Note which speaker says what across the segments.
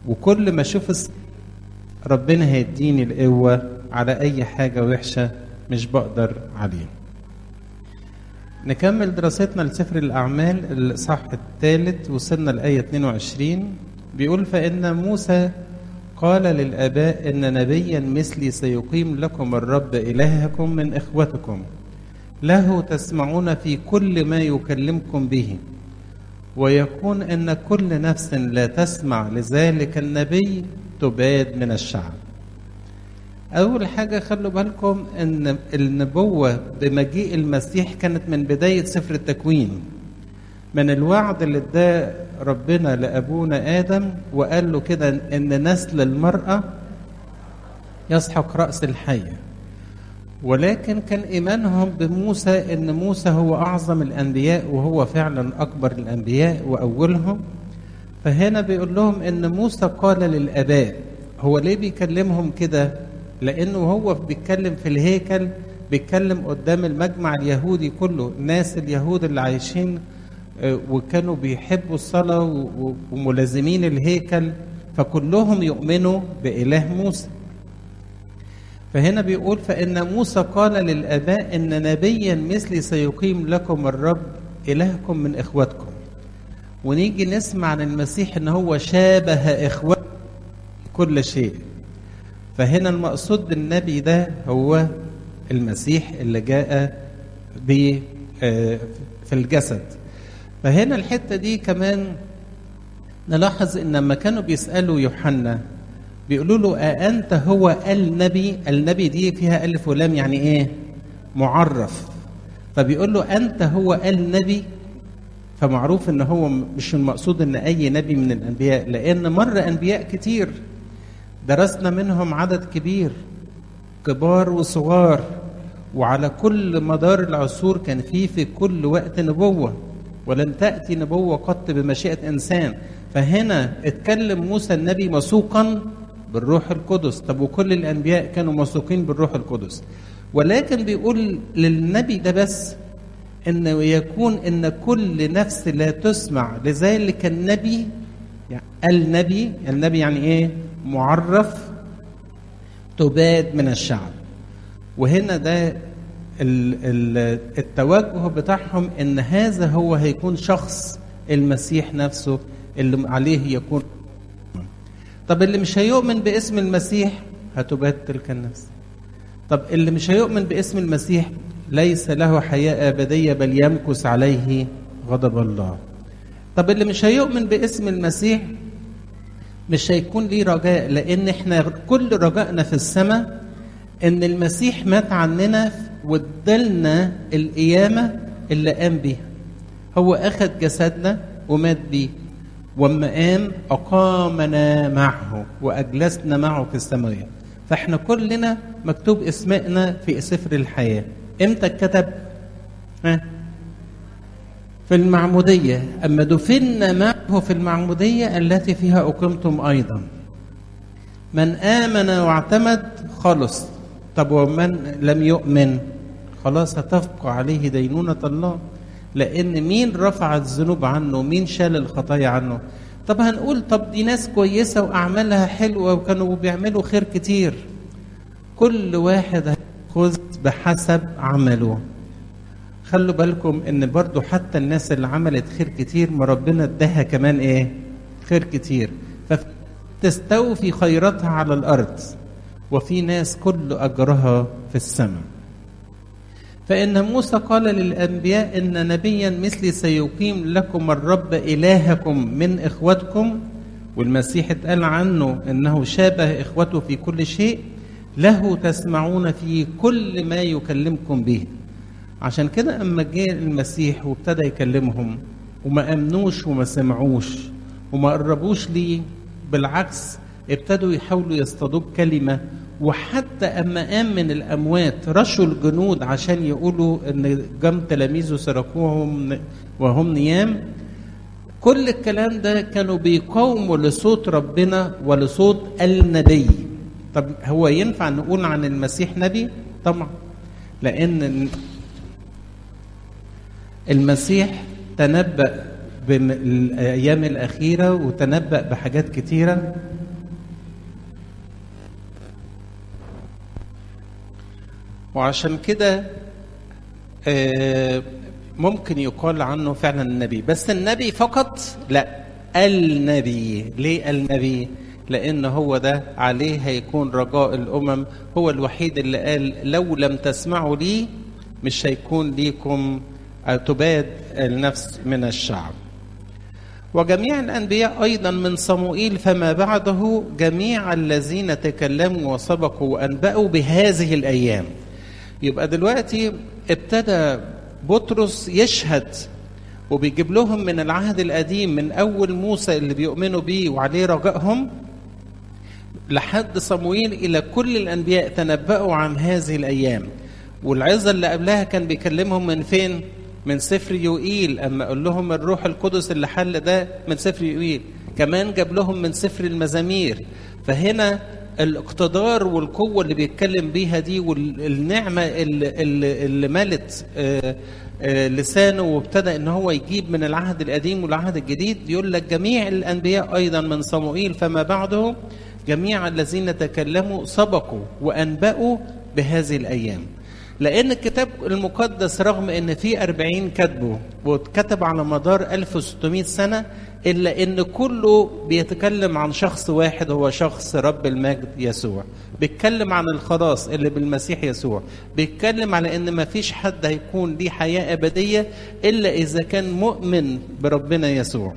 Speaker 1: وكل ما اشوف الس- ربنا هيديني القوة على أي حاجة وحشة مش بقدر عليها نكمل دراستنا لسفر الأعمال الإصحاح الثالث وصلنا لآية 22 بيقول فإن موسى قال للآباء إن نبيا مثلي سيقيم لكم الرب إلهكم من إخوتكم له تسمعون في كل ما يكلمكم به ويكون ان كل نفس لا تسمع لذلك النبي تباد من الشعب اول حاجه خلوا بالكم ان النبوه بمجيء المسيح كانت من بدايه سفر التكوين من الوعد اللي اداه ربنا لابونا ادم وقال له كده ان نسل المراه يسحق راس الحيه ولكن كان ايمانهم بموسى ان موسى هو اعظم الانبياء وهو فعلا اكبر الانبياء واولهم فهنا بيقول لهم ان موسى قال للاباء هو ليه بيكلمهم كده لانه هو بيتكلم في الهيكل بيتكلم قدام المجمع اليهودي كله الناس اليهود اللي عايشين آه، وكانوا بيحبوا الصلاه و- و- وملازمين الهيكل فكلهم يؤمنوا باله موسى فهنا بيقول فإن موسى قال للآباء إن نبيا مثلي سيقيم لكم الرب إلهكم من إخوتكم ونيجي نسمع عن المسيح إن هو شابه إخوته في كل شيء فهنا المقصود بالنبي ده هو المسيح اللي جاء ب آه، في الجسد فهنا الحتة دي كمان نلاحظ ان لما كانوا بيسالوا يوحنا بيقولوا له أأنت هو النبي النبي دي فيها ألف ولام يعني إيه معرف فبيقول له أنت هو النبي فمعروف ان هو مش المقصود ان اي نبي من الانبياء لان مر انبياء كتير درسنا منهم عدد كبير كبار وصغار وعلى كل مدار العصور كان في في كل وقت نبوة ولم تأتي نبوة قط بمشيئة إنسان فهنا اتكلم موسى النبي مسوقا بالروح القدس طب وكل الأنبياء كانوا مسوقين بالروح القدس ولكن بيقول للنبي ده بس انه يكون ان كل نفس لا تسمع لذلك النبي يعني النبي النبي يعني ايه معرف تباد من الشعب وهنا ده ال- ال- التوجه بتاعهم ان هذا هو هيكون شخص المسيح نفسه اللي عليه يكون طب اللي مش هيؤمن باسم المسيح هتباد تلك النفس طب اللي مش هيؤمن باسم المسيح ليس له حياة أبدية بل يمكث عليه غضب الله طب اللي مش هيؤمن باسم المسيح مش هيكون ليه رجاء لأن احنا كل رجائنا في السماء إن المسيح مات عننا وادالنا القيامة اللي قام بيها هو أخذ جسدنا ومات بيه وما قام أقامنا معه وأجلسنا معه في السماوات فاحنا كلنا مكتوب اسمائنا في سفر الحياة امتى اتكتب ها في المعمودية أما دفنا معه في المعمودية التي فيها أقمتم أيضا من آمن واعتمد خلص طب ومن لم يؤمن خلاص هتبقى عليه دينونة الله لأن مين رفع الذنوب عنه مين شال الخطايا عنه طب هنقول طب دي ناس كويسة وأعمالها حلوة وكانوا بيعملوا خير كتير كل واحد هيأخذ بحسب عمله خلوا بالكم ان برضو حتى الناس اللي عملت خير كتير ما ربنا اداها كمان ايه خير كتير فتستوفي خيراتها على الارض وفي ناس كل اجرها في السماء فإن موسى قال للأنبياء إن نبيا مثلي سيقيم لكم الرب إلهكم من إخوتكم والمسيح اتقال عنه إنه شابه إخوته في كل شيء له تسمعون في كل ما يكلمكم به عشان كده أما جاء المسيح وابتدى يكلمهم وما أمنوش وما سمعوش وما قربوش ليه بالعكس ابتدوا يحاولوا يصطادوه بكلمة وحتى أما قام من الأموات رشوا الجنود عشان يقولوا إن جم تلاميذه سرقوهم وهم نيام كل الكلام ده كانوا بيقاوموا لصوت ربنا ولصوت النبي طب هو ينفع نقول عن المسيح نبي؟ طبعا لأن المسيح تنبأ بالأيام الأخيرة وتنبأ بحاجات كتيرة وعشان كده آه، ممكن يقال عنه فعلا النبي بس النبي فقط لا النبي ليه النبي لان هو ده عليه هيكون رجاء الامم هو الوحيد اللي قال لو لم تسمعوا لي مش هيكون ليكم أو تباد النفس من الشعب وجميع الأنبياء أيضا من صموئيل فما بعده جميع الذين تكلموا وسبقوا وأنبأوا بهذه الأيام يبقى دلوقتي ابتدى بطرس يشهد وبيجيب لهم من العهد القديم من أول موسى اللي بيؤمنوا بيه وعليه رجائهم لحد صموئيل إلى كل الأنبياء تنبأوا عن هذه الأيام والعظة اللي قبلها كان بيكلمهم من فين؟ من سفر يوئيل أما قال لهم الروح القدس اللي حل ده من سفر يوئيل كمان جاب لهم من سفر المزامير فهنا الاقتدار والقوة اللي بيتكلم بيها دي والنعمة اللي, اللي, اللي ملت آه، آه، لسانه وابتدى ان هو يجيب من العهد القديم والعهد الجديد يقول لك جميع الانبياء ايضا من صموئيل فما بعده جميع الذين تكلموا سبقوا وانبأوا بهذه الايام لأن الكتاب المقدس رغم أن فيه أربعين كتبه واتكتب على مدار 1600 سنة إلا أن كله بيتكلم عن شخص واحد هو شخص رب المجد يسوع بيتكلم عن الخلاص اللي بالمسيح يسوع بيتكلم على أن ما فيش حد هيكون ليه حياة أبدية إلا إذا كان مؤمن بربنا يسوع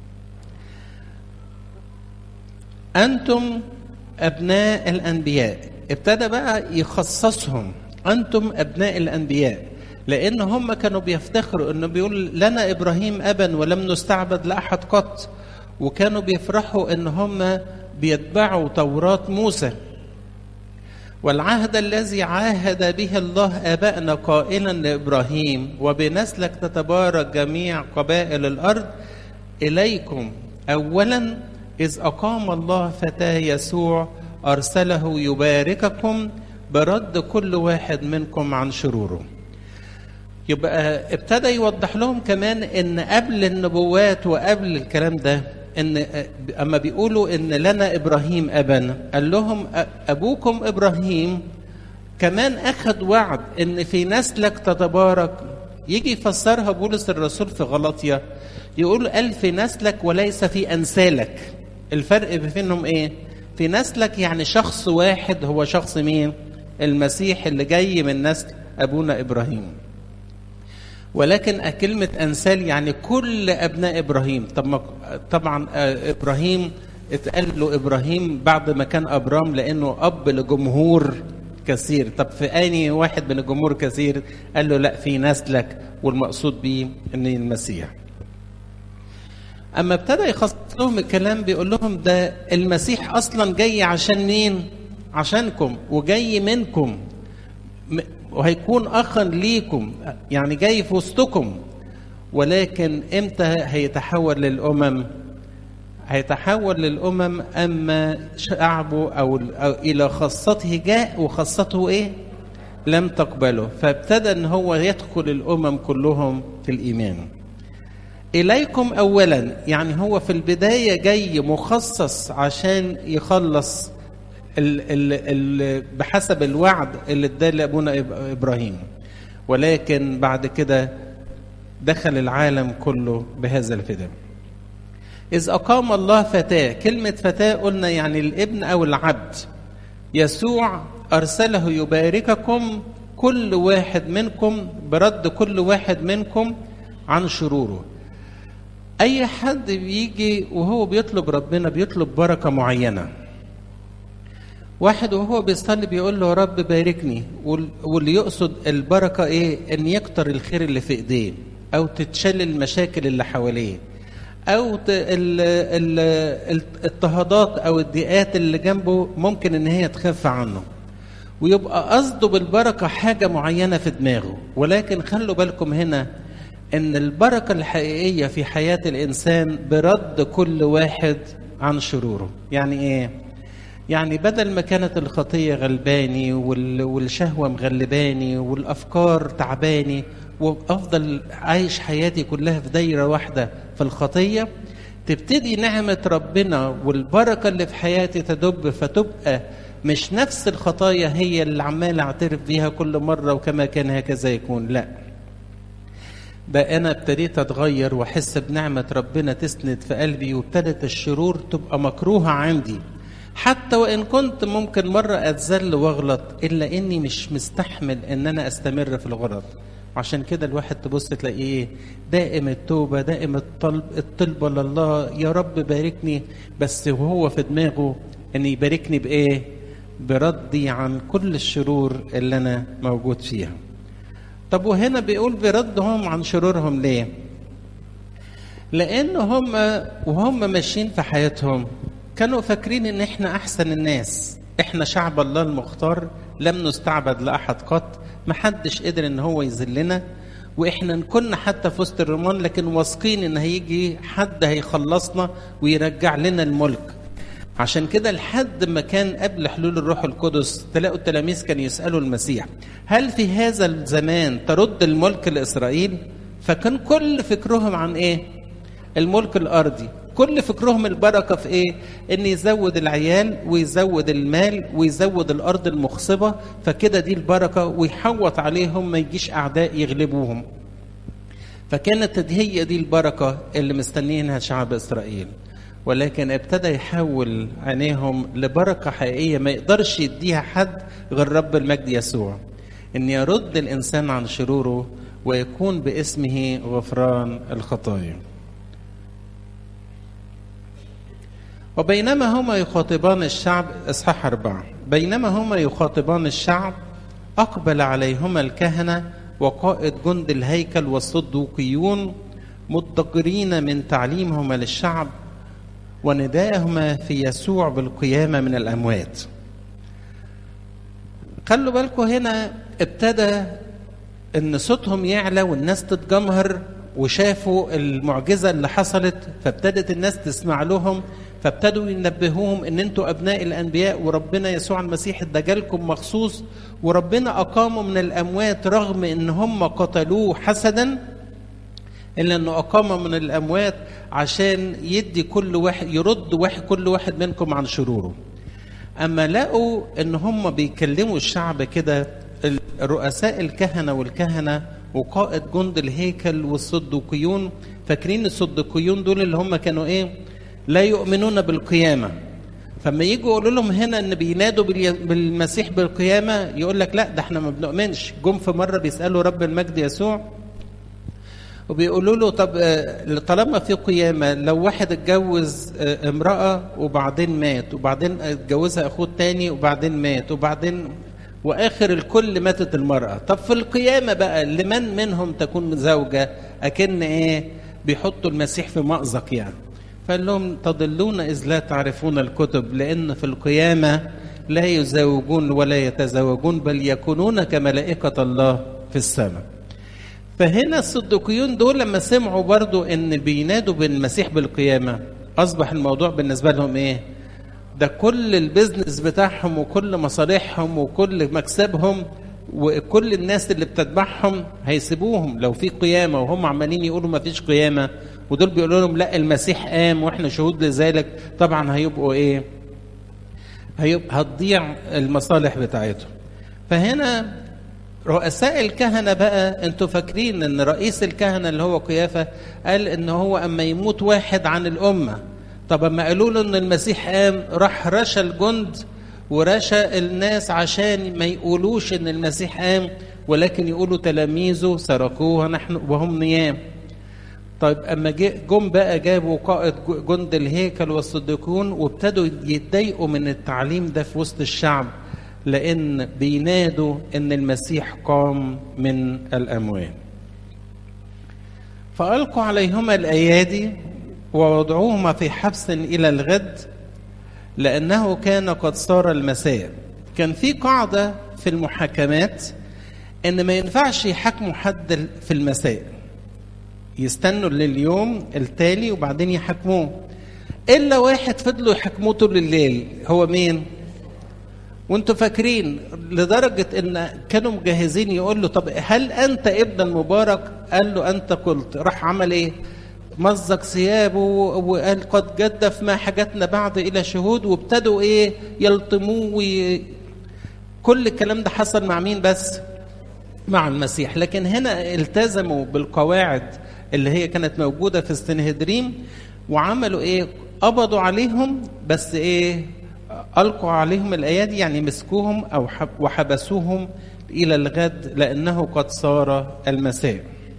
Speaker 1: أنتم أبناء الأنبياء ابتدى بقى يخصصهم أنتم أبناء الأنبياء لأن هم كانوا بيفتخروا أنه بيقول لنا إبراهيم أبا ولم نستعبد لأحد قط وكانوا بيفرحوا أن هم بيتبعوا توراة موسى والعهد الذي عاهد به الله آبائنا قائلا لإبراهيم وبنسلك تتبارك جميع قبائل الأرض إليكم أولا إذ أقام الله فتاه يسوع أرسله يبارككم برد كل واحد منكم عن شروره يبقى ابتدى يوضح لهم كمان ان قبل النبوات وقبل الكلام ده ان اما بيقولوا ان لنا ابراهيم ابا قال لهم ابوكم ابراهيم كمان اخذ وعد ان في نسلك تتبارك يجي يفسرها بولس الرسول في غلطيا يقول قال في نسلك وليس في انسالك الفرق بينهم ايه في نسلك يعني شخص واحد هو شخص مين المسيح اللي جاي من نسل ابونا ابراهيم ولكن كلمة أنسال يعني كل أبناء إبراهيم طب طبعا إبراهيم اتقال له إبراهيم بعد ما كان أبرام لأنه أب لجمهور كثير طب في أني واحد من الجمهور كثير قال له لا في نسلك والمقصود به أن المسيح أما ابتدى يخصص لهم الكلام بيقول لهم ده المسيح أصلا جاي عشان مين؟ عشانكم وجاي منكم وهيكون اخا ليكم يعني جاي في وسطكم ولكن امتى هيتحول للامم هيتحول للامم اما شعبه او, أو الى خاصته جاء وخاصته ايه لم تقبله فابتدى ان هو يدخل الامم كلهم في الايمان اليكم اولا يعني هو في البدايه جاي مخصص عشان يخلص ال ال ال بحسب الوعد اللي اداه لابونا ابراهيم ولكن بعد كده دخل العالم كله بهذا الفداء إذ أقام الله فتاة كلمة فتاة قلنا يعني الابن أو العبد يسوع أرسله يبارككم كل واحد منكم برد كل واحد منكم عن شروره أي حد بيجي وهو بيطلب ربنا بيطلب بركة معينة واحد وهو بيصلي بيقول له يا رب باركني واللي يقصد البركة ايه ان يكتر الخير اللي في ايديه او تتشل المشاكل اللي حواليه او الاضطهادات او الضيقات اللي جنبه ممكن ان هي تخف عنه ويبقى قصده بالبركة حاجة معينة في دماغه ولكن خلوا بالكم هنا ان البركة الحقيقية في حياة الانسان برد كل واحد عن شروره يعني ايه يعني بدل ما كانت الخطية غلباني والشهوة مغلباني والأفكار تعباني وأفضل عايش حياتي كلها في دايرة واحدة في الخطية تبتدي نعمة ربنا والبركة اللي في حياتي تدب فتبقى مش نفس الخطايا هي اللي عمال اعترف بيها كل مرة وكما كان هكذا يكون لا ده انا ابتديت اتغير واحس بنعمة ربنا تسند في قلبي وابتدت الشرور تبقى مكروهة عندي حتى وان كنت ممكن مرة اتذل واغلط الا اني مش مستحمل ان انا استمر في الغلط عشان كده الواحد تبص تلاقيه ايه دائم التوبه دائم الطلب الطلبه لله يا رب باركني بس وهو في دماغه ان يباركني بايه بردي عن كل الشرور اللي انا موجود فيها طب وهنا بيقول بردهم عن شرورهم ليه لان هم وهم ماشيين في حياتهم كانوا فاكرين ان احنا احسن الناس احنا شعب الله المختار لم نستعبد لاحد قط محدش قدر ان هو يذلنا واحنا كنا حتى في وسط الرومان لكن واثقين ان هيجي حد هيخلصنا ويرجع لنا الملك عشان كده لحد ما كان قبل حلول الروح القدس تلاقوا التلاميذ كانوا يسالوا المسيح هل في هذا الزمان ترد الملك لاسرائيل فكان كل فكرهم عن ايه الملك الارضي كل فكرهم البركه في ايه ان يزود العيال ويزود المال ويزود الارض المخصبه فكده دي البركه ويحوط عليهم ما يجيش اعداء يغلبوهم فكانت هي دي البركه اللي مستنيينها شعب اسرائيل ولكن ابتدى يحول عينيهم لبركه حقيقيه ما يقدرش يديها حد غير رب المجد يسوع ان يرد الانسان عن شروره ويكون باسمه غفران الخطايا وبينما هما يخاطبان الشعب اصحاح أربعة بينما هما يخاطبان الشعب أقبل عليهما الكهنة وقائد جند الهيكل والصدوقيون مدقرين من تعليمهما للشعب وندائهما في يسوع بالقيامة من الأموات خلوا بالكم هنا ابتدى ان صوتهم يعلى والناس تتجمهر وشافوا المعجزه اللي حصلت فابتدت الناس تسمع لهم فابتدوا ينبهوهم ان انتوا ابناء الانبياء وربنا يسوع المسيح ادجالكم مخصوص وربنا اقامه من الاموات رغم ان هم قتلوه حسدا الا انه اقامه من الاموات عشان يدي كل واحد يرد واحد كل واحد منكم عن شروره اما لقوا ان هم بيكلموا الشعب كده رؤساء الكهنه والكهنه وقائد جند الهيكل والصدوقيون فاكرين الصدوقيون دول اللي هم كانوا ايه لا يؤمنون بالقيامه فما يجوا يقولوا لهم هنا ان بينادوا بالمسيح بالقيامه يقول لك لا ده احنا ما بنؤمنش جم في مره بيسالوا رب المجد يسوع وبيقولوا له طب طالما في قيامه لو واحد اتجوز امراه وبعدين مات وبعدين اتجوزها اخوه تاني وبعدين مات وبعدين واخر الكل ماتت المراه طب في القيامه بقى لمن منهم تكون زوجه اكن ايه بيحطوا المسيح في مأزق يعني فقال لهم تضلون اذ لا تعرفون الكتب لان في القيامه لا يزوجون ولا يتزوجون بل يكونون كملائكه الله في السماء فهنا الصدقيون دول لما سمعوا برضو ان بينادوا بالمسيح بالقيامه اصبح الموضوع بالنسبه لهم ايه ده كل البيزنس بتاعهم وكل مصالحهم وكل مكسبهم وكل الناس اللي بتتبعهم هيسيبوهم لو في قيامه وهم عمالين يقولوا ما فيش قيامه ودول بيقولوا لهم لا المسيح قام واحنا شهود لذلك طبعا هيبقوا ايه؟ هيبقى هتضيع المصالح بتاعتهم. فهنا رؤساء الكهنة بقى انتوا فاكرين ان رئيس الكهنة اللي هو قيافة قال ان هو اما يموت واحد عن الامة طب اما قالوا له ان المسيح قام راح رشى الجند ورشى الناس عشان ما يقولوش ان المسيح قام ولكن يقولوا تلاميذه سرقوه نحن وهم نيام طيب اما جم بقى جابوا قائد جند الهيكل والصديقون وابتدوا يتضايقوا من التعليم ده في وسط الشعب لان بينادوا ان المسيح قام من الاموات فالقوا عليهما الايادي ووضعوهما في حبس الى الغد لانه كان قد صار المساء كان في قاعده في المحاكمات ان ما ينفعش يحاكموا حد في المساء يستنوا لليوم التالي وبعدين يحاكموه الا واحد فضلوا يحاكموه طول الليل هو مين وانتوا فاكرين لدرجة ان كانوا مجهزين يقول له طب هل انت ابن المبارك قال له انت قلت راح عمل ايه مزق ثيابه وقال قد جدف ما حاجتنا بعد الى شهود وابتدوا ايه يلطموه وي... كل الكلام ده حصل مع مين بس مع المسيح لكن هنا التزموا بالقواعد اللي هي كانت موجوده في السنهدريم وعملوا ايه قبضوا عليهم بس ايه القوا عليهم الايادي يعني مسكوهم او حب وحبسوهم الى الغد لانه قد صار المساء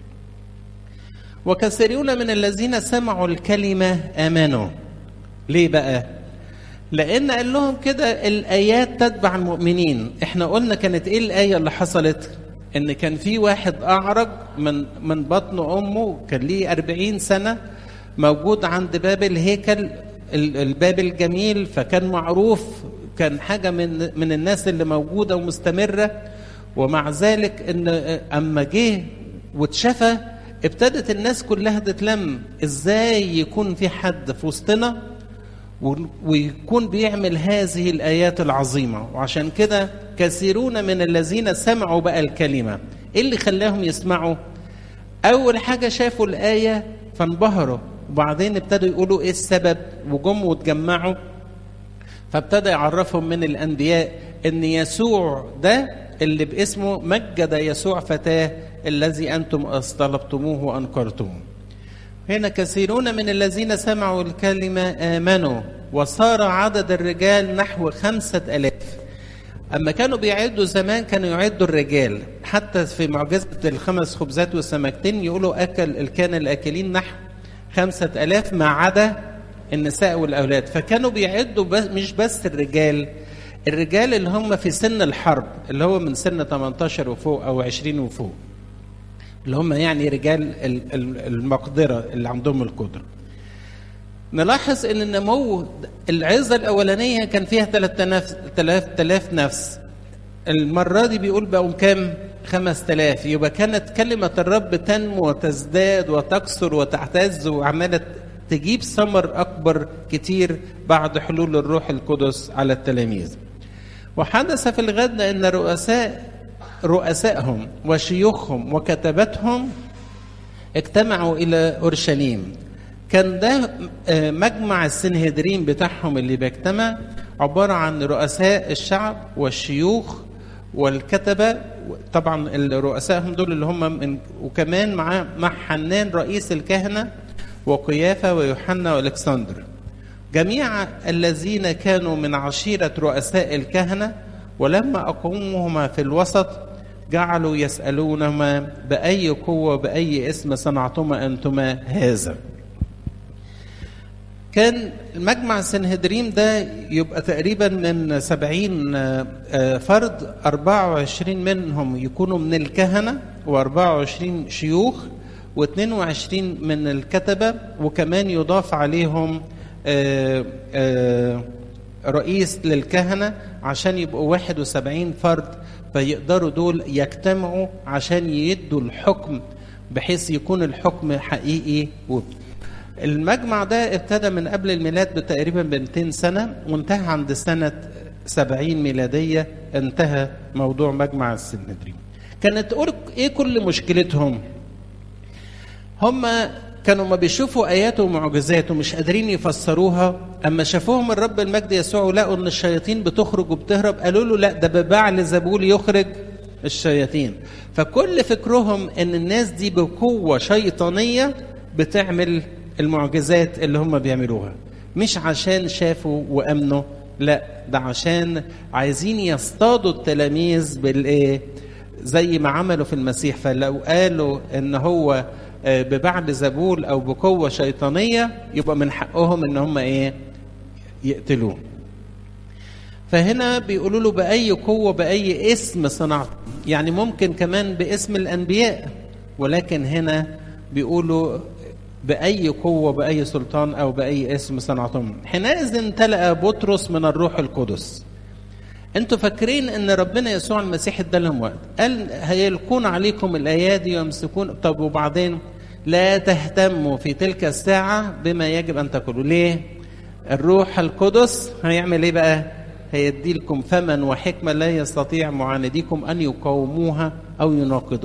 Speaker 1: وكثيرون من الذين سمعوا الكلمه امنوا ليه بقى لان قال لهم كده الايات تتبع المؤمنين احنا قلنا كانت ايه الايه اللي حصلت ان كان في واحد اعرج من من بطن امه كان ليه أربعين سنه موجود عند باب الهيكل الباب الجميل فكان معروف كان حاجه من من الناس اللي موجوده ومستمره ومع ذلك ان اما جه واتشفى ابتدت الناس كلها تتلم ازاي يكون في حد في وسطنا ويكون بيعمل هذه الايات العظيمه وعشان كده كثيرون من الذين سمعوا بقى الكلمه ايه اللي خلاهم يسمعوا اول حاجه شافوا الايه فانبهروا وبعدين ابتدوا يقولوا ايه السبب وجم واتجمعوا فابتدى يعرفهم من الانبياء ان يسوع ده اللي باسمه مجد يسوع فتاه الذي انتم اصطلبتموه وانكرتموه هنا كثيرون من الذين سمعوا الكلمة آمنوا وصار عدد الرجال نحو خمسة ألاف أما كانوا بيعدوا زمان كانوا يعدوا الرجال حتى في معجزة الخمس خبزات والسمكتين يقولوا أكل كان الآكلين نحو خمسة ألاف ما عدا النساء والأولاد فكانوا بيعدوا بس مش بس الرجال الرجال اللي هم في سن الحرب اللي هو من سن 18 وفوق أو 20 وفوق اللي هم يعني رجال المقدرة اللي عندهم القدرة نلاحظ ان النمو العزة الأولانية كان فيها 3000 نفس المرة دي بيقول بقوا كام 5000 يبقى كانت كلمة الرب تنمو وتزداد وتكثر وتعتز وعمالة تجيب ثمر أكبر كتير بعد حلول الروح القدس على التلاميذ وحدث في الغد أن رؤساء رؤسائهم وشيوخهم وكتبتهم اجتمعوا الى اورشليم كان ده مجمع السنهدرين بتاعهم اللي بيجتمع عباره عن رؤساء الشعب والشيوخ والكتبه طبعا رؤسائهم دول اللي هم من وكمان مع مع حنان رئيس الكهنه وقيافه ويوحنا والكسندر جميع الذين كانوا من عشيره رؤساء الكهنه ولما اقومهما في الوسط جعلوا يسألونهما بأي قوة بأي اسم صنعتما أنتما هذا كان مجمع سنهدريم ده يبقى تقريبا من سبعين فرد أربعة وعشرين منهم يكونوا من الكهنة وأربعة وعشرين شيوخ واثنين وعشرين من الكتبة وكمان يضاف عليهم آآ آآ رئيس للكهنة عشان يبقوا 71 فرد فيقدروا دول يجتمعوا عشان يدوا الحكم بحيث يكون الحكم حقيقي المجمع ده ابتدى من قبل الميلاد بتقريبا ب 200 سنة وانتهى عند سنة 70 ميلادية انتهى موضوع مجمع السندرين كانت تقول ايه كل مشكلتهم هم كانوا ما بيشوفوا ايات ومعجزات ومش قادرين يفسروها اما شافوهم الرب المجد يسوع ولقوا ان الشياطين بتخرج وبتهرب قالوا له لا ده ببعل زبول يخرج الشياطين فكل فكرهم ان الناس دي بقوه شيطانيه بتعمل المعجزات اللي هم بيعملوها مش عشان شافوا وامنوا لا ده عشان عايزين يصطادوا التلاميذ بالايه زي ما عملوا في المسيح فلو قالوا ان هو ببعد زبول او بقوه شيطانيه يبقى من حقهم ان هم ايه يقتلوه فهنا بيقولوا له باي قوه باي اسم صنعت يعني ممكن كمان باسم الانبياء ولكن هنا بيقولوا باي قوه باي سلطان او باي اسم صنعتم حينئذ امتلأ بطرس من الروح القدس انتوا فاكرين ان ربنا يسوع المسيح ادالهم وقت قال هيلقون عليكم الايادي ويمسكون طب وبعدين لا تهتموا في تلك الساعه بما يجب ان تقولوا ليه الروح القدس هيعمل ايه بقى هيدي لكم فما وحكمه لا يستطيع معانديكم ان يقاوموها او يناقضوها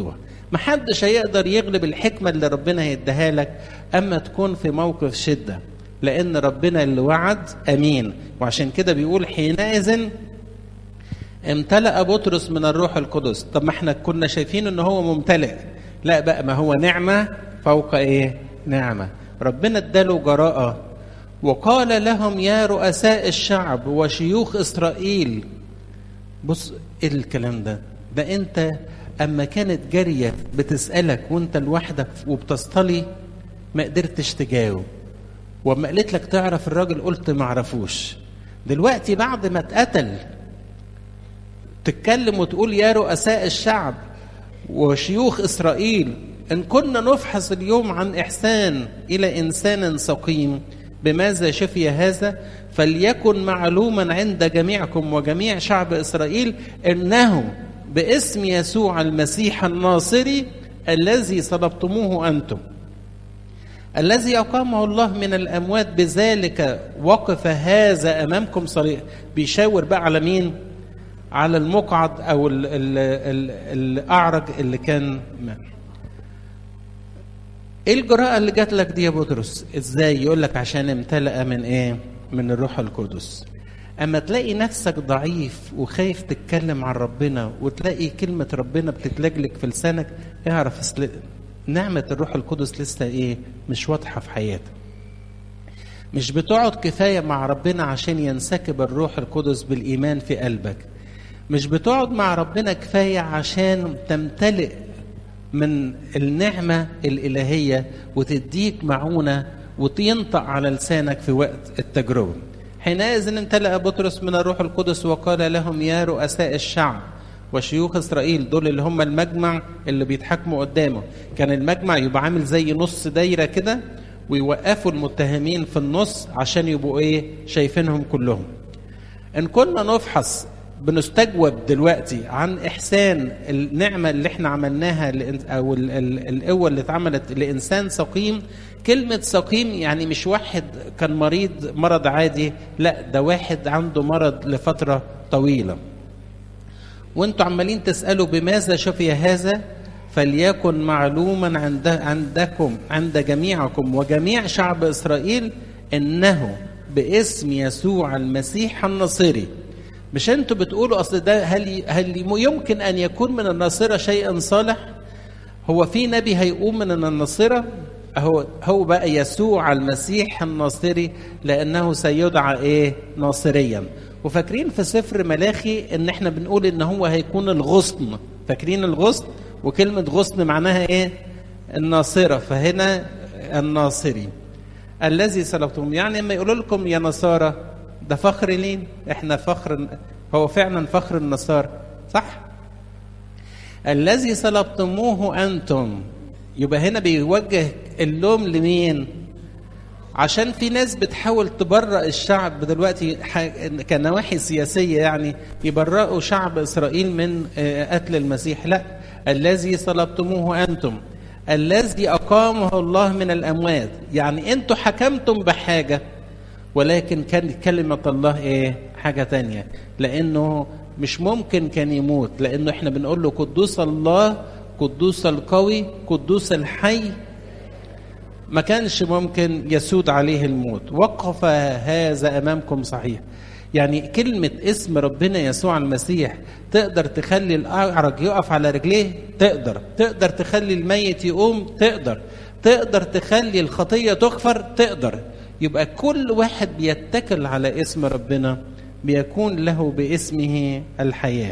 Speaker 1: محدش هيقدر يغلب الحكمة اللي ربنا هيديها لك أما تكون في موقف شدة لأن ربنا اللي وعد أمين وعشان كده بيقول حينئذ امتلأ بطرس من الروح القدس طب ما احنا كنا شايفين ان هو ممتلئ لا بقى ما هو نعمة فوق ايه نعمة ربنا اداله جراءة وقال لهم يا رؤساء الشعب وشيوخ اسرائيل بص ايه الكلام ده ده انت اما كانت جارية بتسألك وانت لوحدك وبتصطلي ما قدرتش تجاوب وما قالت لك تعرف الراجل قلت ما اعرفوش دلوقتي بعد ما اتقتل تتكلم وتقول يا رؤساء الشعب وشيوخ اسرائيل ان كنا نفحص اليوم عن احسان الى انسان سقيم بماذا شفي هذا فليكن معلوما عند جميعكم وجميع شعب اسرائيل انه باسم يسوع المسيح الناصري الذي صلبتموه انتم الذي أقامه الله من الأموات بذلك وقف هذا أمامكم صريح بيشاور بقى على مين على المقعد أو ال ال ال الأعرج اللي كان ما. إيه الجراءة اللي جات لك دي يا بطرس إزاي يقول لك عشان امتلأ من إيه من الروح القدس أما تلاقي نفسك ضعيف وخايف تتكلم عن ربنا وتلاقي كلمة ربنا بتتلجلج في لسانك اعرف أصل نعمة الروح القدس لسه ايه مش واضحة في حياتك مش بتقعد كفاية مع ربنا عشان ينسكب الروح القدس بالإيمان في قلبك مش بتقعد مع ربنا كفاية عشان تمتلئ من النعمة الإلهية وتديك معونة وتنطق على لسانك في وقت التجربة حينئذ امتلأ بطرس من الروح القدس وقال لهم يا رؤساء الشعب وشيوخ اسرائيل دول اللي هم المجمع اللي بيتحاكموا قدامه كان المجمع يبقى عامل زي نص دايره كده ويوقفوا المتهمين في النص عشان يبقوا ايه شايفينهم كلهم ان كنا نفحص بنستجوب دلوقتي عن احسان النعمه اللي احنا عملناها او القوه اللي اتعملت لانسان سقيم كلمه سقيم يعني مش واحد كان مريض مرض عادي لا ده واحد عنده مرض لفتره طويله وانتوا عمالين تسالوا بماذا شفي هذا فليكن معلوما عند عندكم عند جميعكم وجميع شعب اسرائيل انه باسم يسوع المسيح الناصري مش انتوا بتقولوا اصل ده هل هل يمكن ان يكون من الناصره شيء صالح هو في نبي هيقوم من الناصره هو هو بقى يسوع المسيح الناصري لانه سيدعى ايه ناصريا وفاكرين في سفر ملاخي ان احنا بنقول ان هو هيكون الغصن فاكرين الغصن وكلمة غصن معناها ايه الناصرة فهنا الناصري الذي سلبتم يعني لما يقولوا لكم يا نصارى ده فخر لين احنا فخر هو فعلا فخر النصارى صح الذي سلبتموه انتم يبقى هنا بيوجه اللوم لمين عشان في ناس بتحاول تبرأ الشعب دلوقتي كنواحي سياسية يعني يبرئوا شعب إسرائيل من قتل المسيح لا الذي صلبتموه أنتم الذي أقامه الله من الأموات يعني أنتوا حكمتم بحاجة ولكن كان كلمة الله إيه حاجة تانية لأنه مش ممكن كان يموت لأنه إحنا بنقول له قدوس الله قدوس القوي قدوس الحي ما كانش ممكن يسود عليه الموت وقف هذا امامكم صحيح يعني كلمة اسم ربنا يسوع المسيح تقدر تخلي الأعرج يقف على رجليه تقدر تقدر تخلي الميت يقوم تقدر تقدر تخلي الخطية تغفر تقدر يبقى كل واحد بيتكل على اسم ربنا بيكون له باسمه الحياة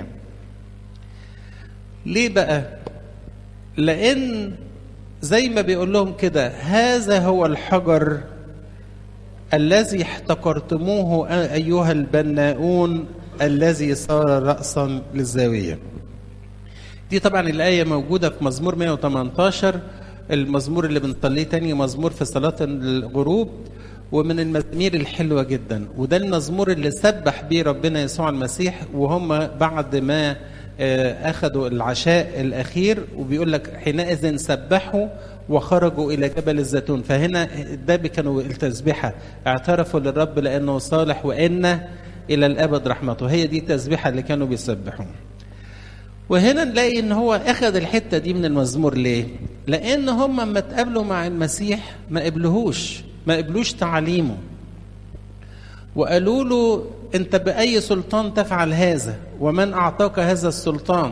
Speaker 1: ليه بقى لأن زي ما بيقول لهم كده هذا هو الحجر الذي احتقرتموه ايها البناؤون الذي صار راسا للزاويه دي طبعا الايه موجوده في مزمور 118 المزمور اللي بنصليه تاني مزمور في صلاه الغروب ومن المزامير الحلوه جدا وده المزمور اللي سبح بيه ربنا يسوع المسيح وهم بعد ما اخذوا العشاء الاخير وبيقول لك حينئذ سبحوا وخرجوا الى جبل الزيتون فهنا ده كانوا التسبيحه اعترفوا للرب لانه صالح وان الى الابد رحمته هي دي التسبيحه اللي كانوا بيسبحوا وهنا نلاقي ان هو اخذ الحته دي من المزمور ليه لان هم لما اتقابلوا مع المسيح ما قبلوهوش ما قبلوش تعاليمه وقالوا له انت باي سلطان تفعل هذا ومن اعطاك هذا السلطان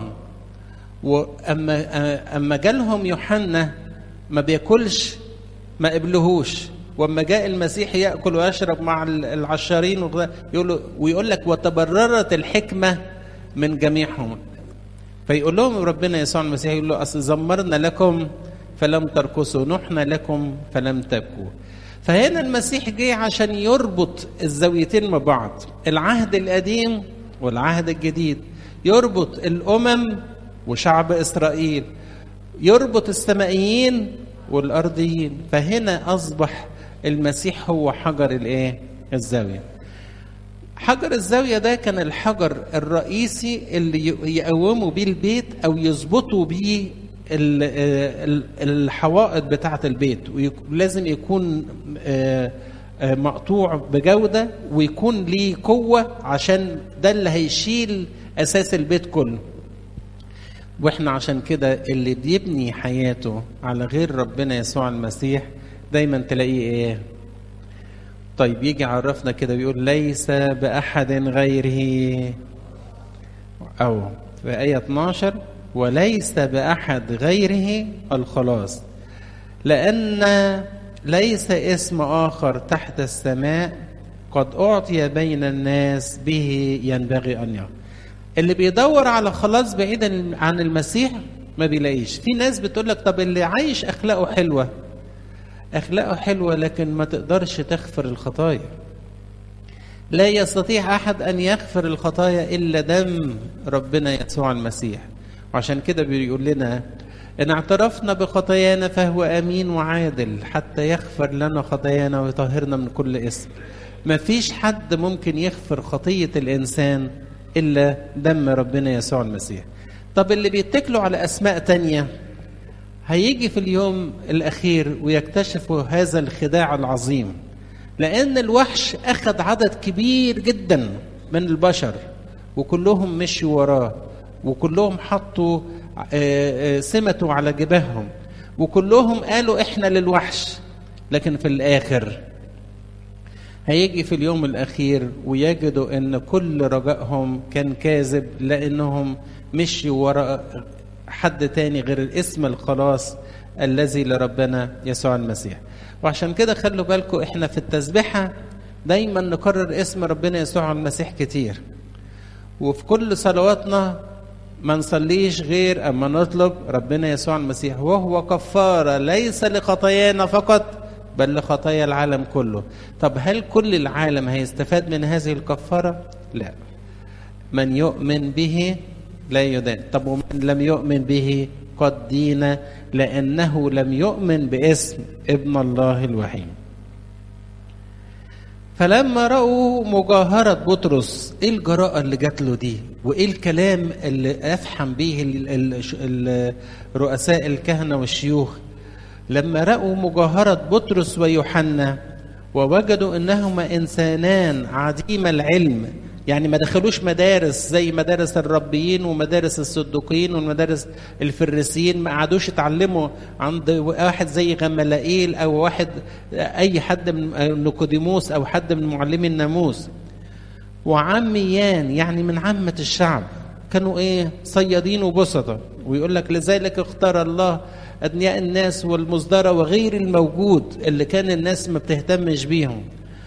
Speaker 1: واما اما جالهم يوحنا ما بياكلش ما قبلهوش واما جاء المسيح ياكل ويشرب مع العشارين يقول ويقول لك وتبررت الحكمه من جميعهم فيقول لهم ربنا يسوع المسيح يقول له اصل زمرنا لكم فلم ترقصوا نحنا لكم فلم تبكوا فهنا المسيح جه عشان يربط الزاويتين مع بعض العهد القديم والعهد الجديد يربط الامم وشعب اسرائيل يربط السمائيين والارضيين فهنا اصبح المسيح هو حجر الايه الزاويه حجر الزاويه ده كان الحجر الرئيسي اللي يقوموا بيه البيت او يظبطوا بيه الحوائط بتاعه البيت ولازم يكون مقطوع بجوده ويكون ليه قوه عشان ده اللي هيشيل اساس البيت كله واحنا عشان كده اللي بيبني حياته على غير ربنا يسوع المسيح دايما تلاقيه ايه طيب يجي عرفنا كده بيقول ليس بأحد غيره أو في آية 12 وليس بأحد غيره الخلاص لأن ليس اسم آخر تحت السماء قد أعطي بين الناس به ينبغي أن يقع اللي بيدور على خلاص بعيدا عن المسيح ما بيلاقيش في ناس بتقول لك طب اللي عايش أخلاقه حلوة أخلاقه حلوة لكن ما تقدرش تغفر الخطايا لا يستطيع أحد أن يغفر الخطايا إلا دم ربنا يسوع المسيح وعشان كده بيقول لنا إن اعترفنا بخطايانا فهو أمين وعادل حتى يغفر لنا خطايانا ويطهرنا من كل اسم ما فيش حد ممكن يغفر خطية الإنسان إلا دم ربنا يسوع المسيح طب اللي بيتكلوا على أسماء تانية هيجي في اليوم الأخير ويكتشفوا هذا الخداع العظيم لأن الوحش أخذ عدد كبير جدا من البشر وكلهم مشوا وراه وكلهم حطوا سمته على جباههم وكلهم قالوا احنا للوحش لكن في الآخر هيجي في اليوم الأخير ويجدوا أن كل رجائهم كان كاذب لأنهم مشوا وراء حد تاني غير الاسم الخلاص الذي لربنا يسوع المسيح وعشان كده خلوا بالكم احنا في التسبيحة دايما نكرر اسم ربنا يسوع المسيح كتير وفي كل صلواتنا ما نصليش غير اما نطلب ربنا يسوع المسيح وهو كفارة ليس لخطايانا فقط بل لخطايا العالم كله طب هل كل العالم هيستفاد من هذه الكفارة لا من يؤمن به لا يدان طب ومن لم يؤمن به قد دين لأنه لم يؤمن باسم ابن الله الوحيد فلما رأوا مجاهرة بطرس ايه الجراءة اللي جات له دي وايه الكلام اللي افحم به رؤساء الكهنة والشيوخ لما رأوا مجاهرة بطرس ويوحنا ووجدوا انهما انسانان عديم العلم يعني ما دخلوش مدارس زي مدارس الربيين ومدارس الصدوقيين والمدارس الفريسيين ما قعدوش يتعلموا عند واحد زي غملائيل او واحد اي حد من نيقوديموس او حد من معلمي الناموس وعميان يعني من عامة الشعب كانوا ايه صيادين وبسطة ويقول لك لذلك اختار الله أدنياء الناس والمصدرة وغير الموجود اللي كان الناس ما بتهتمش بيهم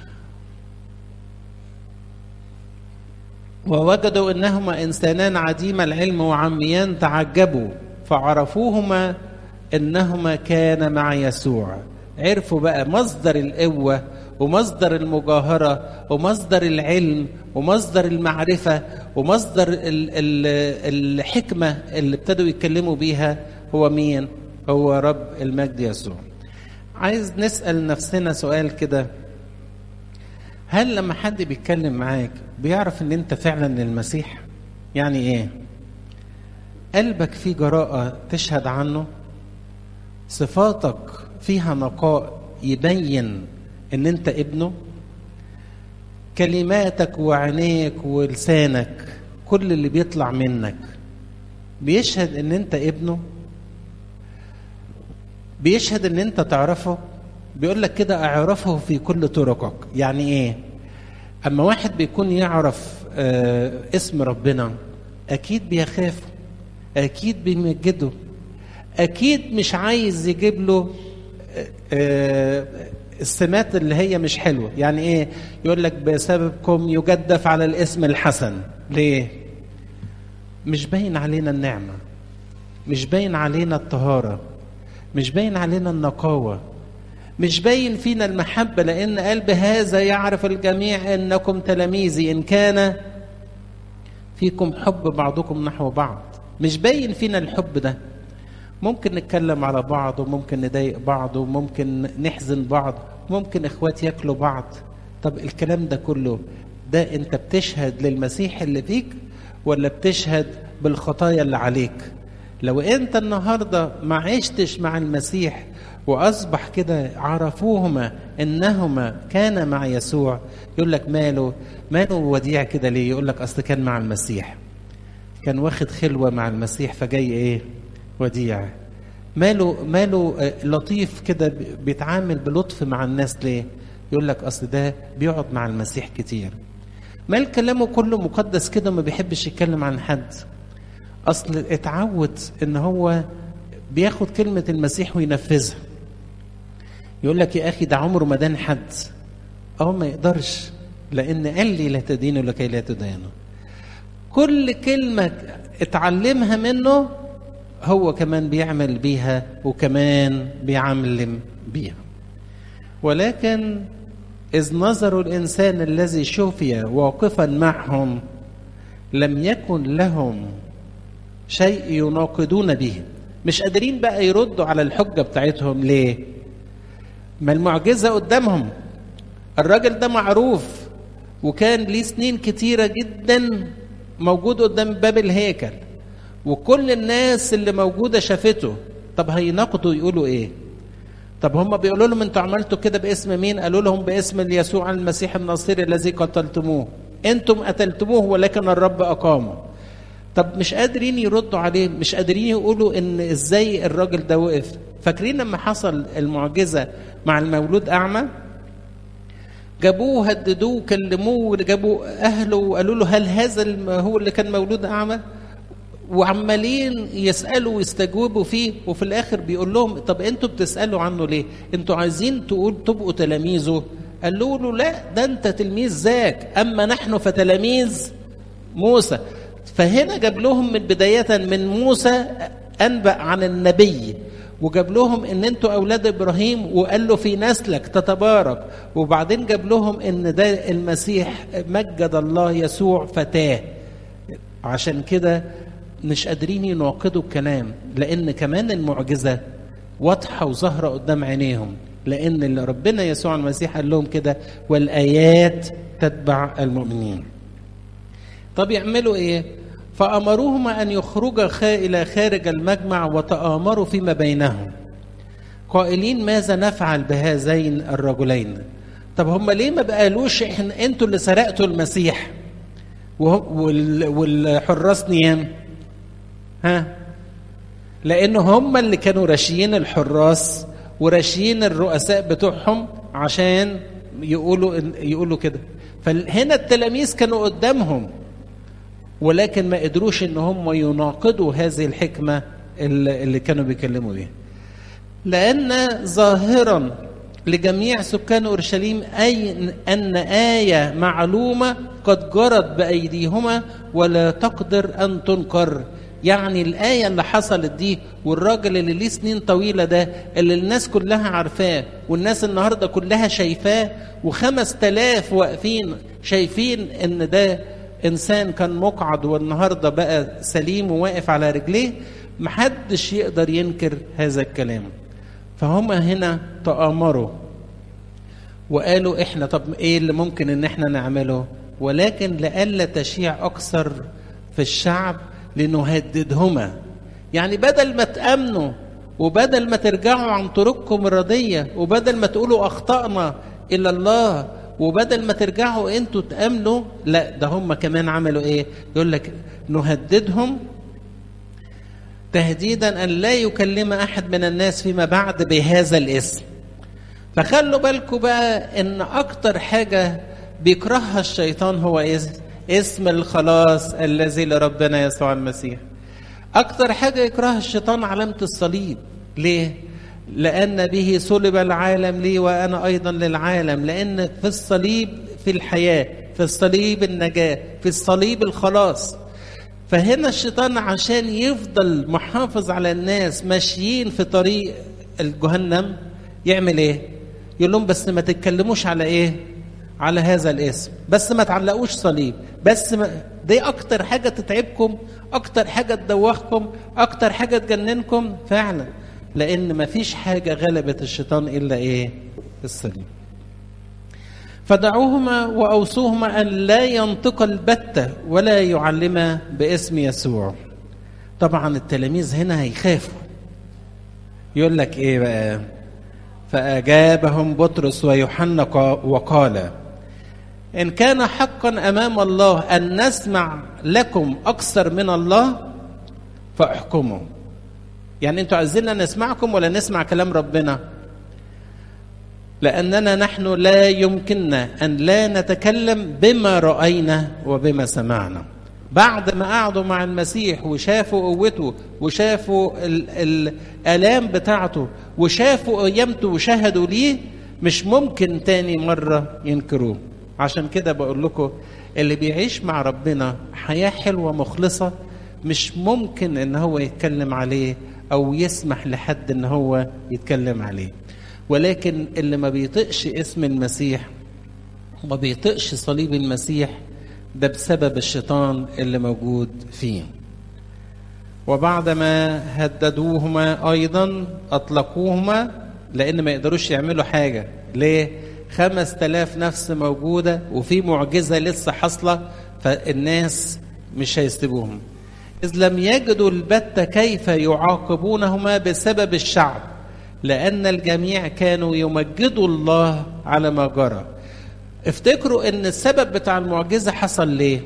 Speaker 1: ووجدوا انهما انسانان عديم العلم وعميان تعجبوا فعرفوهما انهما كان مع يسوع عرفوا بقى مصدر القوه ومصدر المجاهره ومصدر العلم ومصدر المعرفه ومصدر ال ال الحكمه اللي ابتدوا يتكلموا بيها هو مين؟ هو رب المجد يسوع. عايز نسال نفسنا سؤال كده هل لما حد بيتكلم معاك بيعرف ان انت فعلا المسيح يعني ايه قلبك فيه جراءة تشهد عنه صفاتك فيها نقاء يبين ان انت ابنه كلماتك وعينيك ولسانك كل اللي بيطلع منك بيشهد ان انت ابنه بيشهد ان انت تعرفه بيقول لك كده اعرفه في كل طرقك يعني ايه اما واحد بيكون يعرف آه اسم ربنا اكيد بيخافه اكيد بيمجده اكيد مش عايز يجيب له آه السمات اللي هي مش حلوه يعني ايه يقول لك بسببكم يجدف على الاسم الحسن ليه مش باين علينا النعمه مش باين علينا الطهاره مش باين علينا النقاوه مش باين فينا المحبه لان قال بهذا يعرف الجميع انكم تلاميذي ان كان فيكم حب بعضكم نحو بعض مش باين فينا الحب ده ممكن نتكلم على بعض وممكن نضايق بعض وممكن نحزن بعض ممكن اخوات ياكلوا بعض طب الكلام ده كله ده انت بتشهد للمسيح اللي فيك ولا بتشهد بالخطايا اللي عليك لو انت النهارده ما عشتش مع المسيح واصبح كده عرفوهما انهما كان مع يسوع يقول لك ماله ماله وديع كده ليه يقول لك اصل كان مع المسيح كان واخد خلوه مع المسيح فجاي ايه وديع ماله ماله لطيف كده بيتعامل بلطف مع الناس ليه يقول لك اصل ده بيقعد مع المسيح كتير مال كلامه كله مقدس كده ما بيحبش يتكلم عن حد اصل اتعود ان هو بياخد كلمة المسيح وينفذها يقول لك يا اخي ده عمره ما دان حد اه ما يقدرش لان قال لي لا تدينوا لكي لا تدانوا كل كلمة اتعلمها منه هو كمان بيعمل بيها وكمان بيعلم بيها ولكن إذ نظروا الإنسان الذي شفي واقفا معهم لم يكن لهم شيء يناقضون به مش قادرين بقى يردوا على الحجة بتاعتهم ليه ما المعجزة قدامهم الراجل ده معروف وكان ليه سنين كتيرة جدا موجود قدام باب الهيكل وكل الناس اللي موجودة شافته طب هيناقضوا يقولوا ايه طب هم بيقولوا لهم انتوا عملتوا كده باسم مين قالوا لهم باسم يسوع المسيح الناصري الذي قتلتموه انتم قتلتموه ولكن الرب اقامه طب مش قادرين يردوا عليه مش قادرين يقولوا ان ازاي الراجل ده وقف فاكرين لما حصل المعجزه مع المولود اعمى جابوه هددوه كلموه جابوا اهله وقالوا له هل هذا هو اللي كان مولود اعمى وعمالين يسالوا ويستجوبوا فيه وفي الاخر بيقول لهم طب انتوا بتسالوا عنه ليه انتوا عايزين تقول تبقوا تلاميذه قالوا له لا ده انت تلميذ ذاك اما نحن فتلاميذ موسى فهنا جاب لهم من بدايه من موسى انبأ عن النبي وجاب لهم ان انتوا اولاد ابراهيم وقال له في نسلك تتبارك وبعدين جاب لهم ان ده المسيح مجد الله يسوع فتاه عشان كده مش قادرين يناقضوا الكلام لان كمان المعجزه واضحه وظاهره قدام عينيهم لان اللي ربنا يسوع المسيح قال لهم كده والايات تتبع المؤمنين طب يعملوا ايه فامروهما ان يخرجا الى خارج المجمع وتامروا فيما بينهم قائلين ماذا نفعل بهذين الرجلين طب هم ليه ما بقالوش احنا انتوا اللي سرقتوا المسيح والحراس نيام ها لان هم اللي كانوا راشيين الحراس وراشيين الرؤساء بتوعهم عشان يقولوا يقولوا كده فهنا التلاميذ كانوا قدامهم ولكن ما قدروش ان هم يناقضوا هذه الحكمه اللي كانوا بيكلموا بيها لان ظاهرا لجميع سكان اورشليم اي ان ايه معلومه قد جرت بايديهما ولا تقدر ان تنكر يعني الآية اللي حصلت دي والراجل اللي ليه سنين طويلة ده اللي الناس كلها عارفاه والناس النهاردة كلها شايفاه وخمس تلاف واقفين شايفين ان ده إنسان كان مقعد والنهاردة بقى سليم وواقف على رجليه محدش يقدر ينكر هذا الكلام فهم هنا تآمروا وقالوا احنا طب ايه اللي ممكن ان احنا نعمله ولكن لئلا تشيع اكثر في الشعب لنهددهما يعني بدل ما تامنوا وبدل ما ترجعوا عن طرقكم الرديه وبدل ما تقولوا اخطانا الى الله وبدل ما ترجعوا انتوا تامنوا لا ده هم كمان عملوا ايه يقول لك نهددهم تهديدا أن لا يكلم أحد من الناس فيما بعد بهذا الاسم فخلوا بالكم بقى ان اكتر حاجة بيكرهها الشيطان هو اسم الخلاص الذي لربنا يسوع المسيح اكتر حاجة يكرهها الشيطان علامة الصليب ليه لان به صلب العالم لي وانا ايضا للعالم لان في الصليب في الحياة في الصليب النجاة في الصليب الخلاص فهنا الشيطان عشان يفضل محافظ على الناس ماشيين في طريق الجهنم يعمل ايه يقول لهم بس ما تتكلموش على ايه على هذا الاسم بس ما تعلقوش صليب بس ما دي اكتر حاجه تتعبكم اكتر حاجه تدوخكم اكتر حاجه تجننكم فعلا لان ما فيش حاجه غلبت الشيطان الا ايه الصليب فدعوهما واوصوهما ان لا ينطق البته ولا يعلما باسم يسوع طبعا التلاميذ هنا هيخافوا يقول لك ايه بقى فأجابهم بطرس ويوحنا وقال إن كان حقا أمام الله أن نسمع لكم أكثر من الله فاحكموا يعني أنتوا عايزيننا نسمعكم ولا نسمع كلام ربنا لأننا نحن لا يمكننا أن لا نتكلم بما رأينا وبما سمعنا بعد ما قعدوا مع المسيح وشافوا قوته وشافوا الآلام بتاعته وشافوا قيامته وشهدوا ليه مش ممكن تاني مرة ينكروه عشان كده بقول لكم اللي بيعيش مع ربنا حياة حلوة مخلصة مش ممكن ان هو يتكلم عليه او يسمح لحد ان هو يتكلم عليه ولكن اللي ما بيطقش اسم المسيح وما بيطقش صليب المسيح ده بسبب الشيطان اللي موجود فيه وبعدما هددوهما ايضا اطلقوهما لان ما يقدروش يعملوا حاجه ليه خمس تلاف نفس موجوده وفي معجزه لسه حاصله فالناس مش هيسيبوهم اذ لم يجدوا البتة كيف يعاقبونهما بسبب الشعب لان الجميع كانوا يمجدوا الله على ما جرى افتكروا ان السبب بتاع المعجزه حصل ليه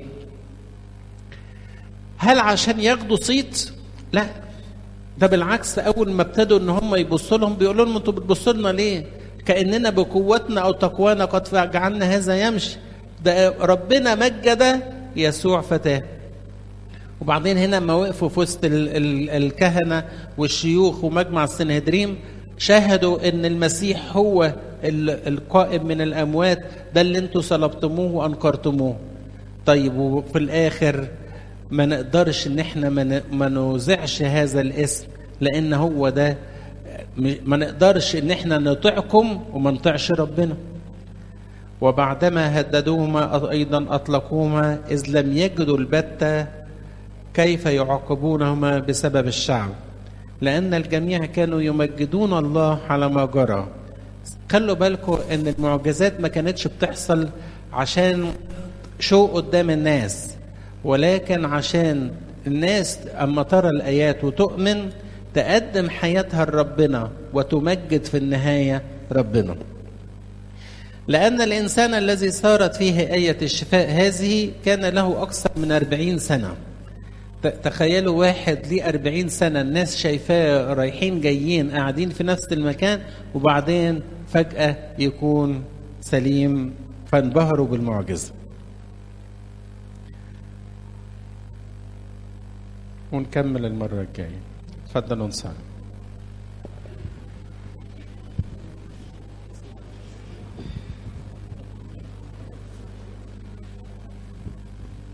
Speaker 1: هل عشان ياخدوا صيت لا ده بالعكس اول ما ابتدوا ان هم يبصوا لهم بيقولوا لهم انتوا بتبصوا لنا ليه كاننا بقوتنا او تقوانا قد جعلنا هذا يمشي ده ربنا مجد يسوع فتاه وبعدين هنا لما وقفوا في وسط ال ال الكهنه والشيوخ ومجمع السنهدريم شاهدوا ان المسيح هو القائم من الاموات ده اللي انتوا صلبتموه وانكرتموه طيب وفي الاخر ما نقدرش ان احنا ما نوزعش هذا الاسم لان هو ده ما نقدرش ان احنا نطيعكم وما نطيعش ربنا وبعدما هددوهما ايضا اطلقوهما اذ لم يجدوا البتة كيف يعاقبونهما بسبب الشعب لان الجميع كانوا يمجدون الله على ما جرى خلوا بالكم ان المعجزات ما كانتش بتحصل عشان شو قدام الناس ولكن عشان الناس اما ترى الايات وتؤمن تقدم حياتها لربنا وتمجد في النهايه ربنا لأن الإنسان الذي صارت فيه آية الشفاء هذه كان له أكثر من أربعين سنة تخيلوا واحد ليه أربعين سنة الناس شايفاه رايحين جايين قاعدين في نفس المكان وبعدين فجأة يكون سليم فانبهروا بالمعجزة ونكمل المرة الجاية اتفضلوا نصلي